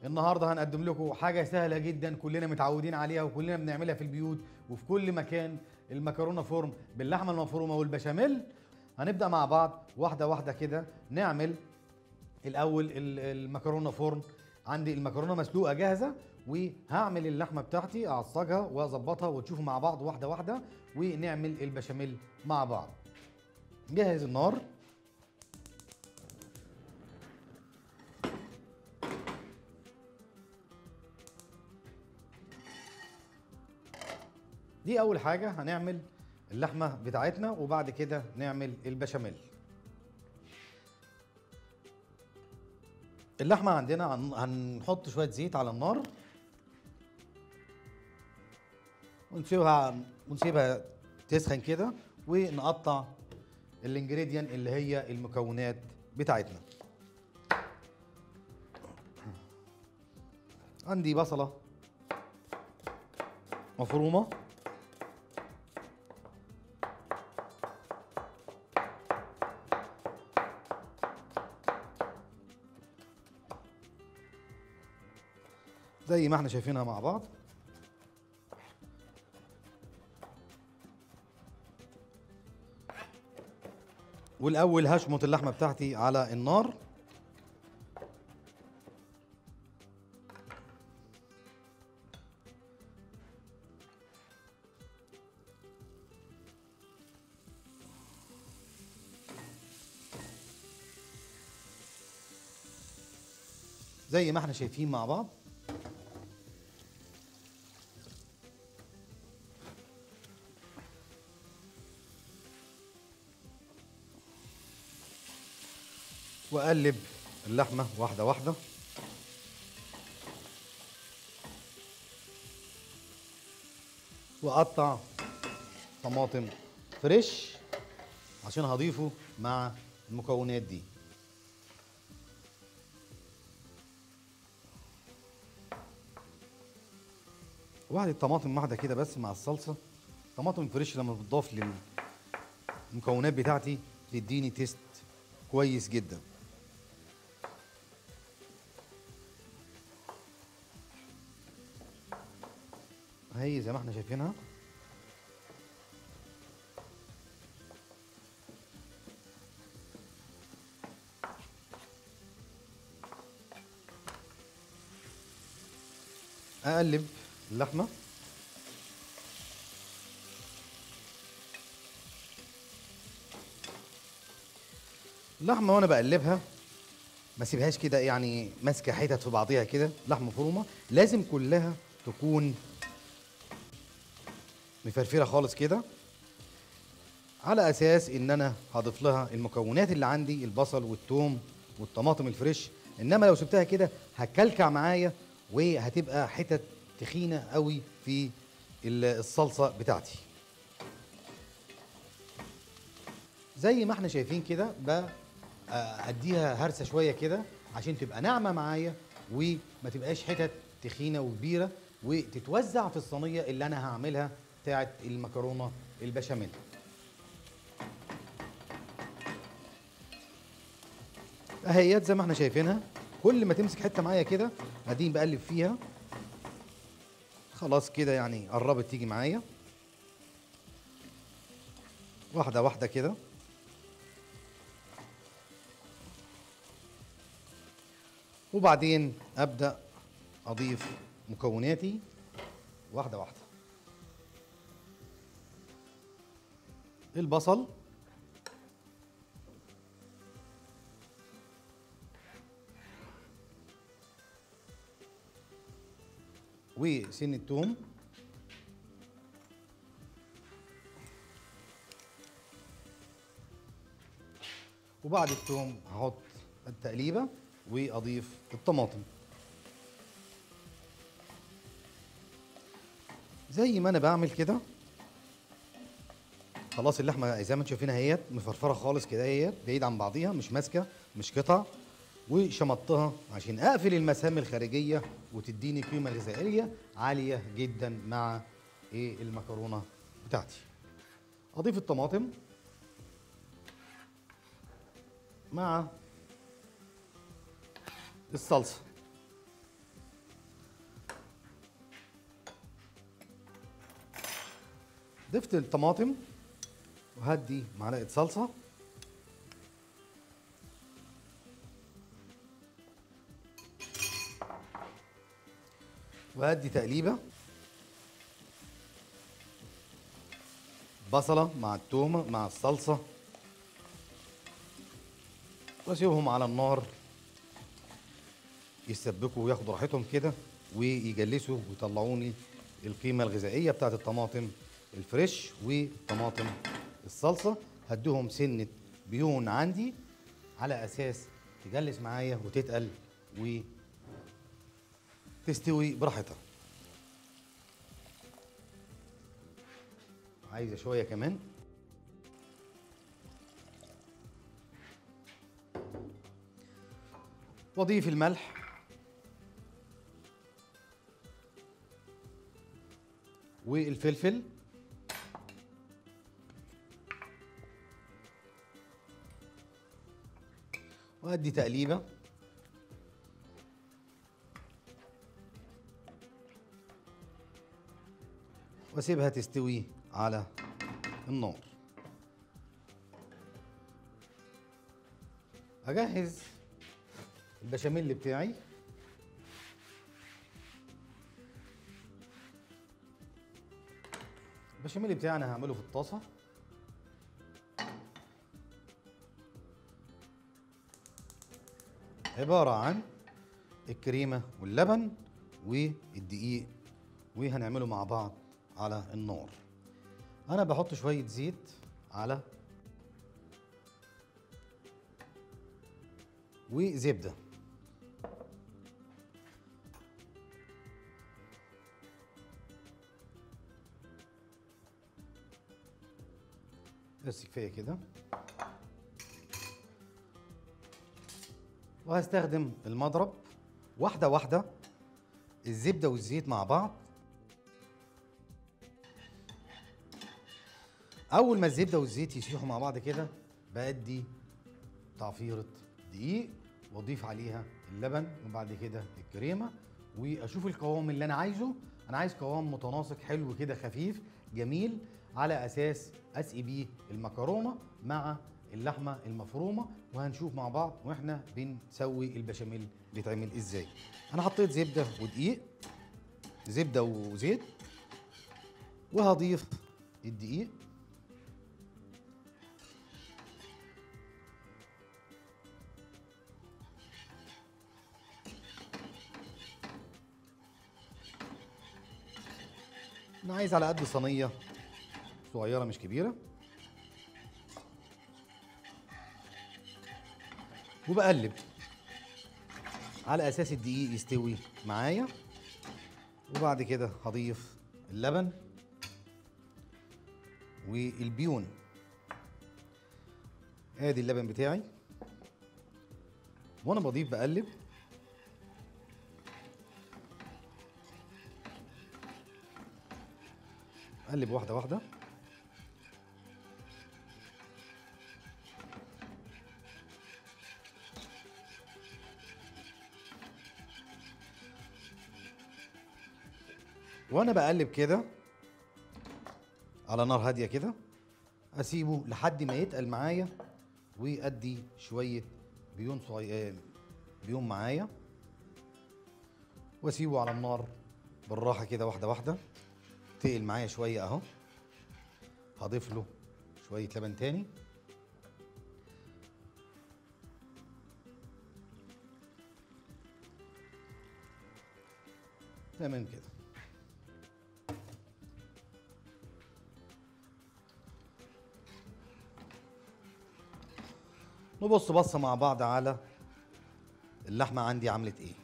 النهارده هنقدم لكم حاجه سهله جدا كلنا متعودين عليها وكلنا بنعملها في البيوت وفي كل مكان المكرونه فرن باللحمه المفرومه والبشاميل هنبدا مع بعض واحده واحده كده نعمل الاول ال- المكرونه فرن عندي المكرونه مسلوقه جاهزه وهعمل اللحمه بتاعتي اعصجها واظبطها وتشوفوا مع بعض واحده واحده ونعمل البشاميل مع بعض جهز النار دي اول حاجه هنعمل اللحمه بتاعتنا وبعد كده نعمل البشاميل اللحمه عندنا هن- هنحط شويه زيت على النار ونسيبها ونسيبها تسخن كده ونقطع الانجريديان اللي هي المكونات بتاعتنا عندي بصله مفرومه زي ما احنا شايفينها مع بعض والاول هشمط اللحمه بتاعتي على النار زي ما احنا شايفين مع بعض واقلب اللحمه واحده واحده واقطع طماطم فريش عشان هضيفه مع المكونات دي واحدة طماطم واحدة كده بس مع الصلصة طماطم فريش لما بتضاف للمكونات بتاعتي تديني تيست كويس جدا هي زي ما احنا شايفينها اقلب اللحمه اللحمه وانا بقلبها ما سيبهاش كده يعني ماسكه حتت في بعضيها كده لحمه مفرومه لازم كلها تكون مفرفره خالص كده على اساس ان انا هضيف لها المكونات اللي عندي البصل والثوم والطماطم الفريش انما لو سبتها كده هتكلكع معايا وهتبقى حتت تخينه قوي في ال- الصلصه بتاعتي زي ما احنا شايفين كده ب- آه، اديها هرسه شويه كده عشان تبقى ناعمه معايا وما تبقاش حتت تخينه وكبيره وتتوزع في الصينيه اللي انا هعملها بتاعت المكرونه البشاميل اهيت زي ما احنا شايفينها كل ما تمسك حته معايا كده اديني بقلب فيها خلاص كده يعني قربت تيجي معايا واحده واحده كده وبعدين ابدا اضيف مكوناتي واحده واحده البصل وسن الثوم وبعد الثوم هحط التقليبه واضيف الطماطم زي ما انا بعمل كده خلاص اللحمه زي ما انتم شايفينها اهيت مفرفره خالص كده اهيت بعيد عن بعضيها مش ماسكه مش قطع وشمطتها عشان اقفل المسام الخارجيه وتديني قيمه غذائيه عاليه جدا مع ايه المكرونه بتاعتي اضيف الطماطم مع الصلصه ضفت الطماطم وهدي معلقه صلصه وهدي تقليبه بصله مع التومه مع الصلصه واسيبهم على النار يسبكوا وياخدوا راحتهم كده ويجلسوا ويطلعوني القيمه الغذائيه بتاعت الطماطم الفريش وطماطم الصلصه هديهم سنه بيون عندي على اساس تجلس معايا وتتقل وتستوي براحتها عايزه شويه كمان واضيف الملح والفلفل وادي تقليبه واسيبها تستوي على النار اجهز البشاميل بتاعي البشاميل بتاعي انا هعمله في الطاسه عباره عن الكريمه واللبن والدقيق وهنعمله مع بعض على النار انا بحط شويه زيت على وزبده بس كفايه كده وهستخدم المضرب واحده واحده الزبده والزيت مع بعض اول ما الزبده والزيت يسيحوا مع بعض كده بادي تعفيره دقيق واضيف عليها اللبن وبعد كده الكريمه واشوف القوام اللي انا عايزه انا عايز قوام متناسق حلو كده خفيف جميل على اساس اسقي بيه المكرونه مع اللحمه المفرومه وهنشوف مع بعض واحنا بنسوي البشاميل بيتعمل ازاي انا حطيت زبده ودقيق زبده وزيت وهضيف الدقيق انا عايز على قد صينيه صغيره مش كبيره وبقلب على اساس الدقيق يستوي معايا وبعد كده هضيف اللبن والبيون ادي اللبن بتاعي وانا بضيف بقلب اقلب واحده واحده وانا بقلب كده على نار هاديه كده اسيبه لحد ما يتقل معايا ويأدي شويه بيون صغير بيون معايا واسيبه على النار بالراحه كده واحده واحده تقل معايا شويه اهو هضيف له شويه لبن تاني تمام كده نبص بصه مع بعض على اللحمه عندي عملت ايه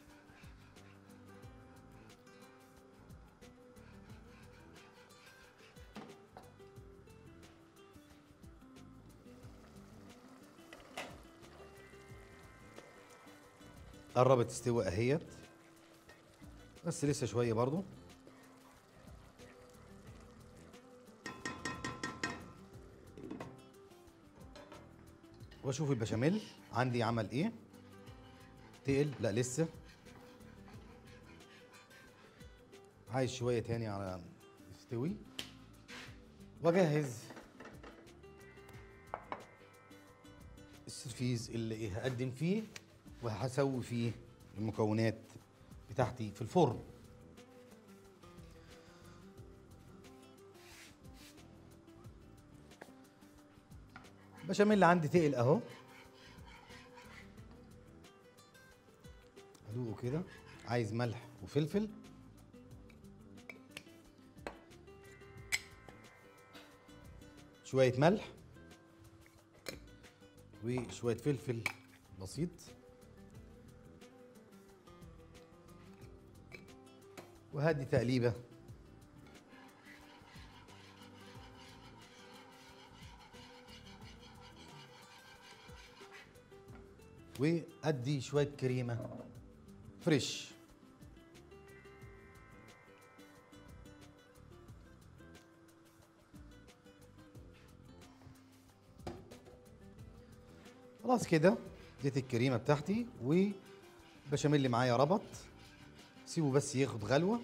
قربت تستوي اهيت بس لسه شويه برضو واشوف البشاميل عندي عمل ايه تقل لا لسه عايز شويه تاني على يستوي واجهز السرفيز اللي هقدم فيه وهسوي فيه المكونات بتاعتي في الفرن البشاميل اللي عندي تقل اهو ادوقه كده عايز ملح وفلفل شوية ملح وشوية فلفل بسيط وهدي تقليبة وادي شوية كريمة فريش خلاص كده اديت الكريمه بتاعتي والبشاميل اللي معايا ربط سيبه بس ياخد غلوه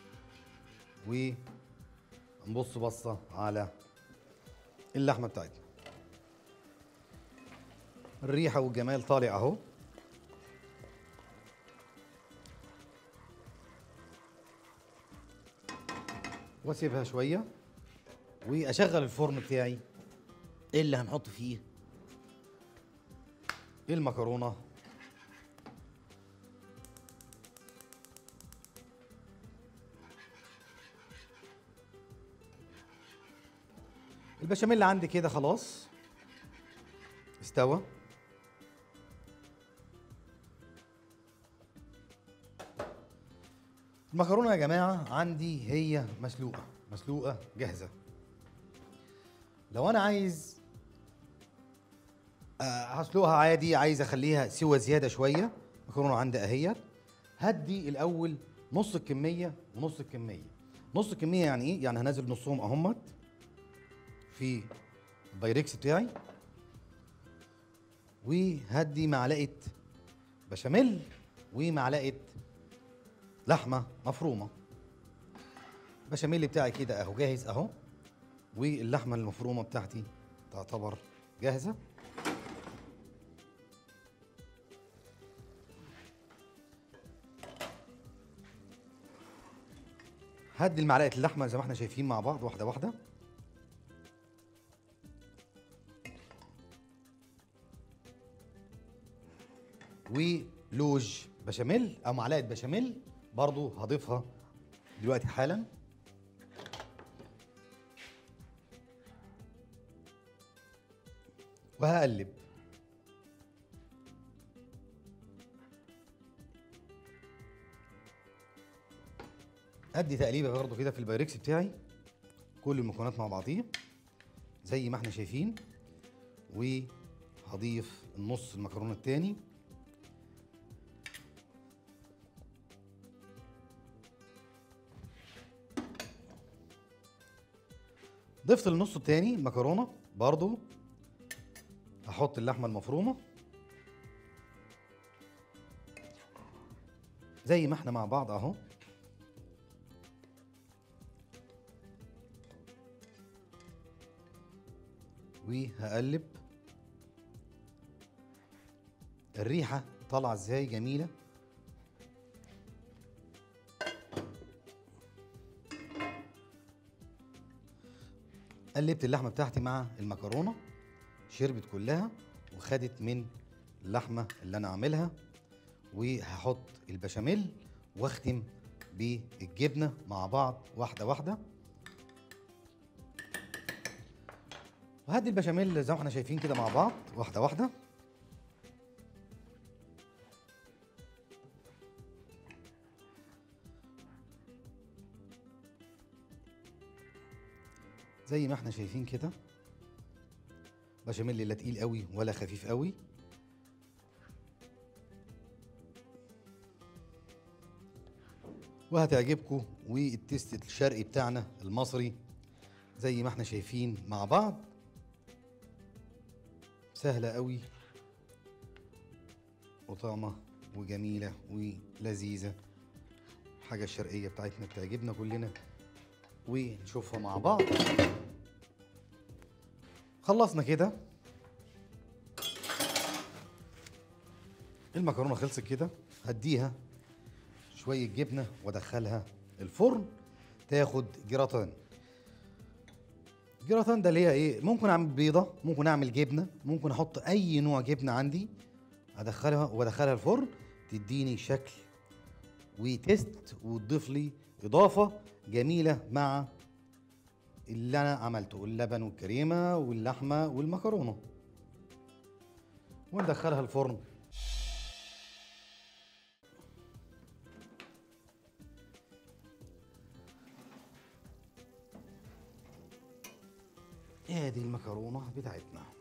ونبص بصه على اللحمه بتاعتنا الريحه والجمال طالع اهو واسيبها شويه واشغل الفرن بتاعي ايه اللي هنحط فيه المكرونه البشاميل اللي عندي كده خلاص استوى المكرونه يا جماعه عندي هي مسلوقه مسلوقه جاهزه لو انا عايز آه، هسلقها عادي عايز اخليها سوى زياده شويه مكرونه عندي اهيت هدي الاول نص الكميه ونص الكميه نص الكميه يعني ايه يعني هنزل نصهم اهمت في البايركس بتاعي وهدي معلقه بشاميل ومعلقه لحمه مفرومه البشاميل بتاعي كده اهو جاهز اهو واللحمه المفرومه بتاعتي تعتبر جاهزه هدي المعلقه اللحمه زي ما احنا شايفين مع بعض واحده واحده ولوج بشاميل او معلقه بشاميل برضو هضيفها دلوقتي حالا وهقلب ادي تقليبه برضو كده في البايركس بتاعي كل المكونات مع بعضيه زي ما احنا شايفين وهضيف النص المكرونه التاني ضفت النص التاني المكرونه برضو هحط اللحمه المفرومه زي ما احنا مع بعض اهو وهقلب الريحه طالعه ازاي جميله قلبت اللحمه بتاعتي مع المكرونه شربت كلها وخدت من اللحمه اللي انا عاملها وهحط البشاميل واختم بالجبنه مع بعض واحده واحده وهدي البشاميل زي ما احنا شايفين كده مع بعض واحده واحده زي ما احنا شايفين كده بشاميل لا تقيل قوي ولا خفيف قوي وهتعجبكم والتيست الشرقي بتاعنا المصري زي ما احنا شايفين مع بعض سهلة قوي وطعمة وجميلة ولذيذة حاجة الشرقية بتاعتنا بتعجبنا كلنا ونشوفها مع بعض خلصنا كده المكرونه خلصت كده هديها شويه جبنه وادخلها الفرن تاخد جراتان جراتان ده اللي هي ايه ممكن اعمل بيضه ممكن اعمل جبنه ممكن احط اي نوع جبنه عندي ادخلها وادخلها الفرن تديني شكل وتيست وتضيف لي اضافه جميله مع اللي انا عملته اللبن والكريمه واللحمه والمكرونه وندخلها الفرن ادي المكرونه بتاعتنا